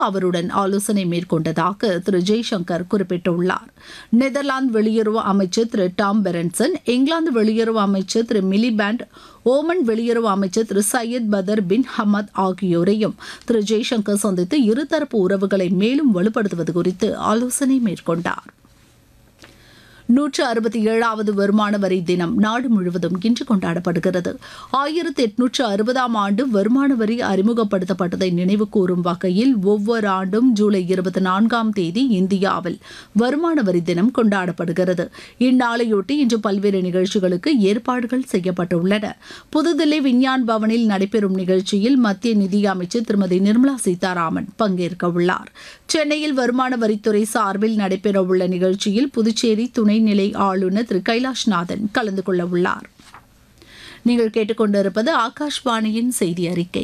அவருடன் ஆலோசனை மேற்கொண்டதாக திரு ஜெய்சங்கர் குறிப்பிட்டுள்ளார் நெதர்லாந்து வெளியுறவு அமைச்சர் திரு டாம் பெரன்சன் இங்கிலாந்து வெளியுறவு அமைச்சர் திரு மிலிபேண்ட் ஓமன் வெளியுறவு அமைச்சர் திரு சையத் பதர் பின் ஹமத் ஆகியோரையும் திரு ஜெய்சங்கர் சந்தித்து இருதரப்பு உறவுகளை மேலும் வலுப்படுத்துவது குறித்து ஆலோசனை மேற்கொண்டார் நூற்று அறுபத்தி ஏழாவது வருமான வரி தினம் நாடு முழுவதும் இன்று கொண்டாடப்படுகிறது ஆயிரத்தி எட்நூற்று அறுபதாம் ஆண்டு வருமான வரி அறிமுகப்படுத்தப்பட்டதை நினைவு கூறும் வகையில் ஒவ்வொரு ஆண்டும் ஜூலை இருபத்தி நான்காம் தேதி இந்தியாவில் வருமான வரி தினம் கொண்டாடப்படுகிறது இந்நாளையொட்டி இன்று பல்வேறு நிகழ்ச்சிகளுக்கு ஏற்பாடுகள் செய்யப்பட்டுள்ளன புதுதில்லி விஞ்ஞான் பவனில் நடைபெறும் நிகழ்ச்சியில் மத்திய நிதியமைச்சர் திருமதி நிர்மலா சீதாராமன் பங்கேற்க உள்ளார் சென்னையில் வருமான வரித்துறை சார்பில் நடைபெறவுள்ள நிகழ்ச்சியில் புதுச்சேரி துணைநிலை ஆளுநர் திரு கைலாஷ்நாதன் கலந்து கொள்ள உள்ளார் நீங்கள் கேட்டுக்கொண்டிருப்பது ஆகாஷ்வாணியின் செய்தி அறிக்கை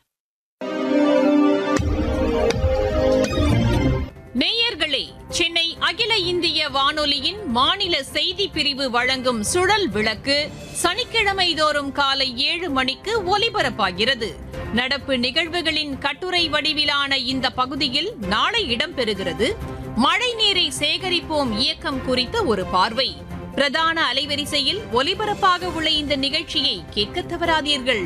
நேயர்களே சென்னை அகில இந்திய வானொலியின் மாநில செய்தி பிரிவு வழங்கும் சுழல் விளக்கு சனிக்கிழமை தோறும் காலை ஏழு மணிக்கு ஒலிபரப்பாகிறது நடப்பு நிகழ்வுகளின் கட்டுரை வடிவிலான இந்த பகுதியில் நாளை இடம்பெறுகிறது மழை நீரை சேகரிப்போம் இயக்கம் குறித்த ஒரு பார்வை பிரதான அலைவரிசையில் ஒலிபரப்பாக உள்ள இந்த நிகழ்ச்சியை கேட்க தவறாதீர்கள்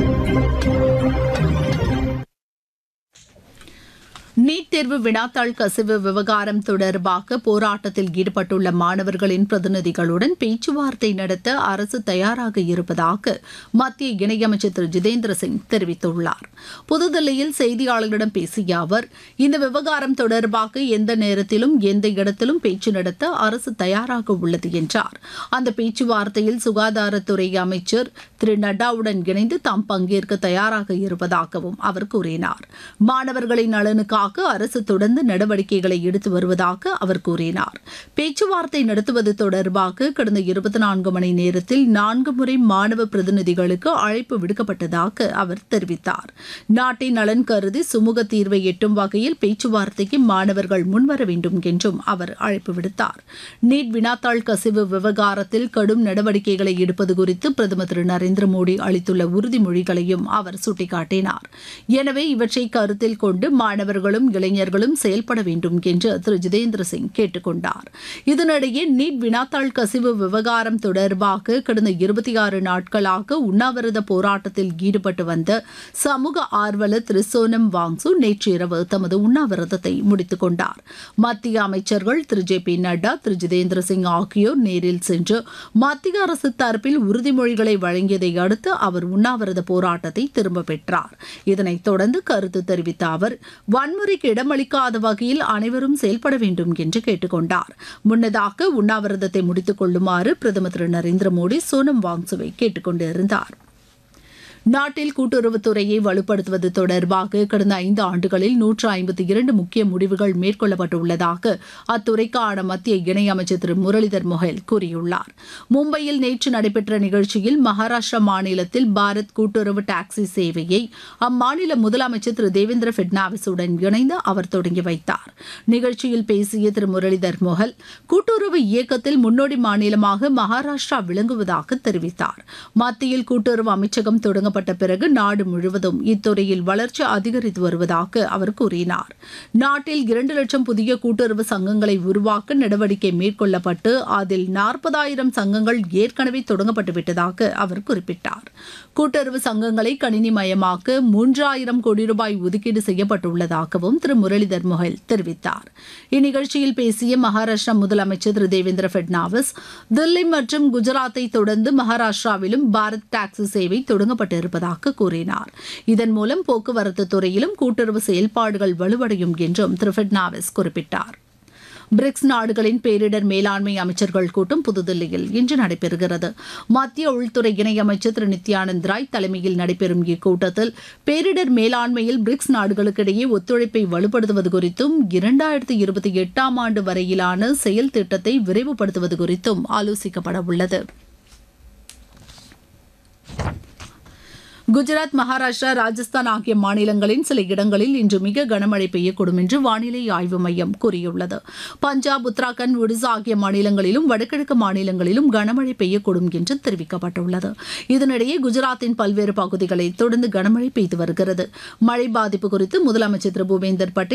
நீட் தேர்வு வினாத்தாள் கசிவு விவகாரம் தொடர்பாக போராட்டத்தில் ஈடுபட்டுள்ள மாணவர்களின் பிரதிநிதிகளுடன் பேச்சுவார்த்தை நடத்த அரசு தயாராக இருப்பதாக மத்திய இணையமைச்சர் திரு ஜிதேந்திர சிங் தெரிவித்துள்ளார் புதுதில்லியில் செய்தியாளர்களிடம் பேசிய அவர் இந்த விவகாரம் தொடர்பாக எந்த நேரத்திலும் எந்த இடத்திலும் பேச்சு நடத்த அரசு தயாராக உள்ளது என்றார் அந்த பேச்சுவார்த்தையில் சுகாதாரத்துறை அமைச்சர் திரு நட்டாவுடன் இணைந்து தாம் பங்கேற்க தயாராக இருப்பதாகவும் அவர் கூறினார் மாணவர்களின் நலனுக்காக அரசு தொடர்ந்து நடவடிக்கைகளை எடுத்து வருவதாக அவர் கூறினார் பேச்சுவார்த்தை நடத்துவது தொடர்பாக கடந்த இருபத்தி நான்கு மணி நேரத்தில் நான்கு முறை மாணவ பிரதிநிதிகளுக்கு அழைப்பு விடுக்கப்பட்டதாக அவர் தெரிவித்தார் நாட்டின் நலன் கருதி சுமூக தீர்வை எட்டும் வகையில் பேச்சுவார்த்தைக்கு மாணவர்கள் முன்வர வேண்டும் என்றும் அவர் அழைப்பு விடுத்தார் நீட் வினாத்தாள் கசிவு விவகாரத்தில் கடும் நடவடிக்கைகளை எடுப்பது குறித்து பிரதமர் திரு நரேந்திர மோடி அளித்துள்ள உறுதிமொழிகளையும் அவர் சுட்டிக்காட்டினார் எனவே இவற்றை கருத்தில் கொண்டு மாணவர்களும் இளைஞர்களும் செயல்பட வேண்டும் என்று திரு ஜிதேந்திர சிங் கேட்டுக்கொண்டார் இதனிடையே நீட் வினாத்தாள் கசிவு விவகாரம் தொடர்பாக கடந்த இருபத்தி ஆறு நாட்களாக உண்ணாவிரத போராட்டத்தில் ஈடுபட்டு வந்த சமூக ஆர்வலர் திரு சோனம் வாங்சு நேற்று இரவு தமது உண்ணாவிரதத்தை முடித்துக் கொண்டார் மத்திய அமைச்சர்கள் திரு ஜே பி நட்டா திரு ஜிதேந்திர சிங் ஆகியோர் நேரில் சென்று மத்திய அரசு தரப்பில் உறுதிமொழிகளை வழங்கியதை அடுத்து அவர் உண்ணாவிரத போராட்டத்தை திரும்ப பெற்றார் இதனைத் தொடர்ந்து கருத்து தெரிவித்த அவர் வன்முறைக்கு இடமளிக்காத வகையில் அனைவரும் செயல்பட வேண்டும் என்று கேட்டுக்கொண்டார் முன்னதாக உண்ணாவிரதத்தை முடித்துக் கொள்ளுமாறு பிரதமர் திரு நரேந்திர மோடி சோனம் வாங்சுவை கேட்டுக்கொண்டிருந்தார் நாட்டில் கூட்டுறவுத்துறையை வலுப்படுத்துவது தொடர்பாக கடந்த ஐந்து ஆண்டுகளில் நூற்று ஐம்பத்தி இரண்டு முக்கிய முடிவுகள் மேற்கொள்ளப்பட்டுள்ளதாக அத்துறைக்கான மத்திய இணையமைச்சர் திரு முரளிதர் மொஹல் கூறியுள்ளார் மும்பையில் நேற்று நடைபெற்ற நிகழ்ச்சியில் மகாராஷ்டிரா மாநிலத்தில் பாரத் கூட்டுறவு டாக்ஸி சேவையை அம்மாநில முதலமைச்சர் திரு தேவேந்திர பட்னாவிஸுடன் இணைந்து அவர் தொடங்கி வைத்தார் நிகழ்ச்சியில் பேசிய திரு முரளிதர் மொஹல் கூட்டுறவு இயக்கத்தில் முன்னோடி மாநிலமாக மகாராஷ்டிரா விளங்குவதாக தெரிவித்தார் மத்தியில் கூட்டுறவு அமைச்சகம் தொடங்க தொடங்கப்பட்ட பிறகு நாடு முழுவதும் இத்துறையில் வளர்ச்சி அதிகரித்து வருவதாக அவர் கூறினார் நாட்டில் இரண்டு லட்சம் புதிய கூட்டுறவு சங்கங்களை உருவாக்க நடவடிக்கை மேற்கொள்ளப்பட்டு அதில் நாற்பதாயிரம் சங்கங்கள் ஏற்கனவே தொடங்கப்பட்டு விட்டதாக அவர் குறிப்பிட்டார் கூட்டுறவு சங்கங்களை கணினிமயமாக்க மூன்றாயிரம் கோடி ரூபாய் ஒதுக்கீடு செய்யப்பட்டுள்ளதாகவும் திரு முரளிதர் மொஹல் தெரிவித்தார் இந்நிகழ்ச்சியில் பேசிய மகாராஷ்டிரா முதலமைச்சர் திரு தேவேந்திர பட்னாவிஸ் தில்லி மற்றும் குஜராத்தை தொடர்ந்து மகாராஷ்டிராவிலும் பாரத் டாக்ஸி சேவை தொடங்கப்பட்டு இருப்பதாக கூறினார் இதன் மூலம் போக்குவரத்து துறையிலும் கூட்டுறவு செயல்பாடுகள் வலுவடையும் என்றும் திரு பட்னாவிஸ் குறிப்பிட்டார் பிரிக்ஸ் நாடுகளின் பேரிடர் மேலாண்மை அமைச்சர்கள் கூட்டம் புதுதில்லியில் இன்று நடைபெறுகிறது மத்திய உள்துறை இணையமைச்சர் திரு நித்யானந்த் ராய் தலைமையில் நடைபெறும் இக்கூட்டத்தில் பேரிடர் மேலாண்மையில் பிரிக்ஸ் நாடுகளுக்கிடையே ஒத்துழைப்பை வலுப்படுத்துவது குறித்தும் இரண்டாயிரத்தி இருபத்தி எட்டாம் ஆண்டு வரையிலான செயல் திட்டத்தை விரைவுபடுத்துவது குறித்தும் ஆலோசிக்கப்பட உள்ளது குஜராத் மகாராஷ்டிரா ராஜஸ்தான் ஆகிய மாநிலங்களின் சில இடங்களில் இன்று மிக கனமழை பெய்யக்கூடும் என்று வானிலை ஆய்வு மையம் கூறியுள்ளது பஞ்சாப் உத்தராகண்ட் ஒடிசா ஆகிய மாநிலங்களிலும் வடகிழக்கு மாநிலங்களிலும் கனமழை பெய்யக்கூடும் என்று தெரிவிக்கப்பட்டுள்ளது இதனிடையே குஜராத்தின் பல்வேறு பகுதிகளில் தொடர்ந்து கனமழை பெய்து வருகிறது மழை பாதிப்பு குறித்து முதலமைச்சர் திரு பூபேந்தர் பட்டேல்